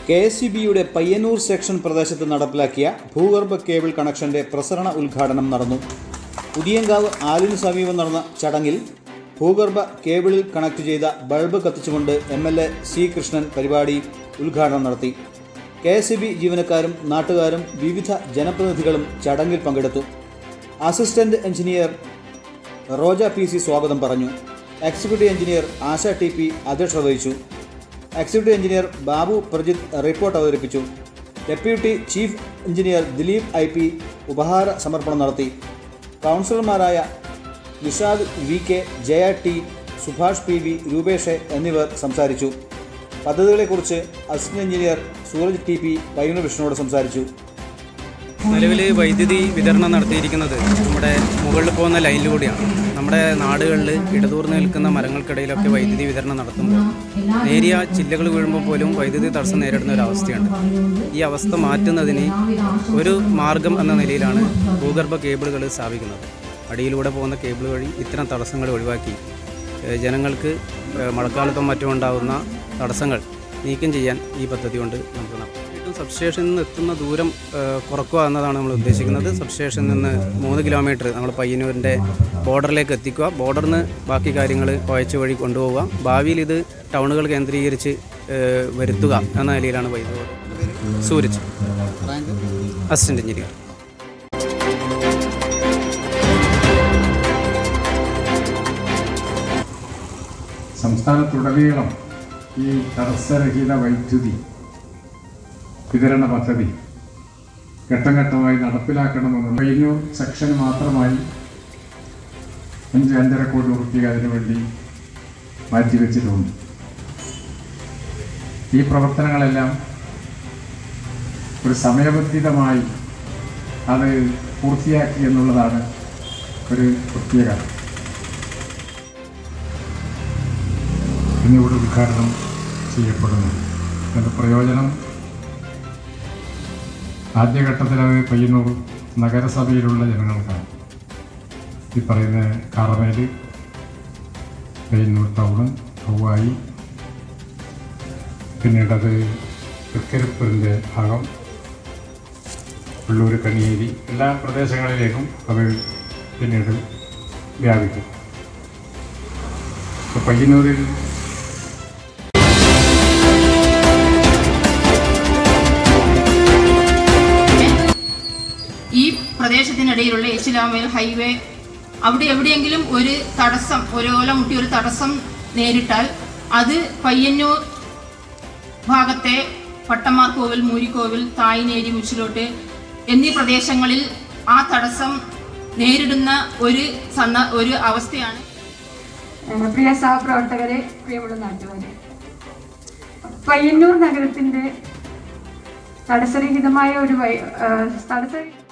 K S C ബിയുടെ Payyanur section പ്രദേശത്ത് നടപ്പിലാക്കിയ ഭൂഗർഭ കേബിൾ കണക്ഷന്റെ പ്രസരണ ഉദ്ഘാടനം നടന്നു പുതിയങ്കാവ് ആലിന് സമീപം നടന്ന ചടങ്ങിൽ ഭൂഗർഭ കേബിളിൽ കണക്ട് ചെയ്ത ബൾബ് കത്തിച്ചുകൊണ്ട് M L A C Krishnan പരിപാടി ഉദ്ഘാടനം നടത്തി കെ എസ് സി ബി ജീവനക്കാരും നാട്ടുകാരും വിവിധ ജനപ്രതിനിധികളും ചടങ്ങിൽ പങ്കെടുത്തു assistant engineer Roja P C സ്വാഗതം പറഞ്ഞു executive engineer Asha T P അധ്യക്ഷത വഹിച്ചു executive engineer Babu Prajith report അവതരിപ്പിച്ചു deputy chief engineer Dileep I P ഉപഹാര സമർപ്പണം നടത്തി കൗൺസിലർമാരായ Nishad V K Jaya T Subhash P V Rupesh എന്നിവർ സംസാരിച്ചു പദ്ധതികളെക്കുറിച്ച് assistant engineer Suraj T P Payyanur വിഷ്ണുവോട് സംസാരിച്ചു നിലവിൽ വൈദ്യുതി വിതരണം നടത്തിയിരിക്കുന്നത് നമ്മുടെ മുകളിൽ പോകുന്ന ലൈനിലൂടെയാണ് നമ്മുടെ നാടുകളിൽ ഇടതൂർന്ന് നിൽക്കുന്ന മരങ്ങൾക്കിടയിലൊക്കെ വൈദ്യുതി വിതരണം നടത്തുമ്പോൾ നേരിയ ചില്ലകൾ വീഴുമ്പോൾ പോലും വൈദ്യുതി തടസ്സം നേരിടുന്ന ഒരു അവസ്ഥയുണ്ട് ഈ അവസ്ഥ മാറ്റുന്നതിന് ഒരു മാർഗം എന്ന നിലയിലാണ് ഭൂഗർഭ കേബിളുകൾ സ്ഥാപിക്കുന്നത് അടിയിലൂടെ പോകുന്ന കേബിൾ വഴി ഇത്തരം തടസ്സങ്ങൾ ഒഴിവാക്കി ഏഹ് ജനങ്ങൾക്ക് ഏഹ് മഴക്കാലത്തും മറ്റും ഉണ്ടാകുന്ന തടസ്സങ്ങൾ നീക്കം ചെയ്യാൻ ഈ പദ്ധതി കൊണ്ട് നമുക്ക് നടത്താം വീണ്ടും സബ്സ്റ്റേഷനിൽ നിന്ന് എത്തുന്ന ദൂരം ഏഹ് കുറക്കുക എന്നതാണ് നമ്മൾ ഉദ്ദേശിക്കുന്നത് സബ്സ്റ്റേഷനിൽ നിന്ന് മൂന്ന് കിലോമീറ്റർ നമ്മൾ പയ്യന്നൂരിൻ്റെ ബോർഡറിലേക്ക് എത്തിക്കുക ബോർഡറിൽ നിന്ന് ബാക്കി കാര്യങ്ങൾ കുഴച്ച് വഴി കൊണ്ടുപോവുക ഭാവിയിൽ ഇത് ടൗണുകൾ കേന്ദ്രീകരിച്ച് ഏഹ് വരുത്തുക എന്ന നിലയിലാണ് വൈദ്യുതി സൂരജ് അസിസ്റ്റന്റ് എഞ്ചിനീയർ സംസ്ഥാനത്തുടനീളം ഈ തടസ്സരഹിത വൈദ്യുതി വിതരണ പദ്ധതി ഘട്ടം ഘട്ടമായി നടപ്പിലാക്കണമെന്നുള്ള പയ്യന്നൂർ സെക്ഷന് മാത്രമായി അഞ്ച് അഞ്ചര കോടി റുപ്യ അതിനുവേണ്ടി മാറ്റിവെച്ചിട്ടുണ്ട് ഈ പ്രവർത്തനങ്ങളെല്ലാം ഒരു സമയബന്ധിതമായി അത് പൂർത്തിയാക്കി എന്നുള്ളതാണ് ഒരു പ്രത്യേകത എന്നിവിടെ ഉദ്ഘാടനം ചെയ്യപ്പെടുന്നു അതിൻ്റെ പ്രയോജനം ആദ്യഘട്ടത്തിൽ അത് പയ്യന്നൂർ നഗരസഭയിലുള്ള ജനങ്ങൾക്കാണ് ഈ പറയുന്ന കാറമേല് പയ്യന്നൂർ ടൗണ് ചൊവ്വായി പിന്നീട് അത് തൃക്കരിപ്പൂരിൻ്റെ ഭാഗം ഉള്ളൂർ കണിയേരി എല്ലാ പ്രദേശങ്ങളിലേക്കും അത് പിന്നീട് വ്യാപിക്കും ഇപ്പോൾ പയ്യന്നൂരിൽ ഈ പ്രദേശത്തിനിടയിലുള്ള ഏച്ചിലാമേൽ ഹൈവേ അവിടെ എവിടെയെങ്കിലും ഒരു തടസ്സം ഒരു ഓല മുട്ടി ഒരു തടസ്സം നേരിട്ടാൽ അത് പയ്യന്നൂർ ഭാഗത്തെ പട്ടമാർ കോവിൽ മൂരിക്കോവിൽ തായ്നേരി മുച്ചിലോട്ട് എന്നീ പ്രദേശങ്ങളിൽ ആ തടസ്സം നേരിടുന്ന ഒരു സന്ന ഒരു അവസ്ഥയാണ് ഏഹ് പ്രിയ സഹപ്രവർത്തകരെ പ്രിയമുള്ള നാട്ടുകാരെ പയ്യന്നൂർ നഗരത്തിന്റെ തടസ്സരഹിതമായ ഒരു വൈ ഏഹ് തടസ്സ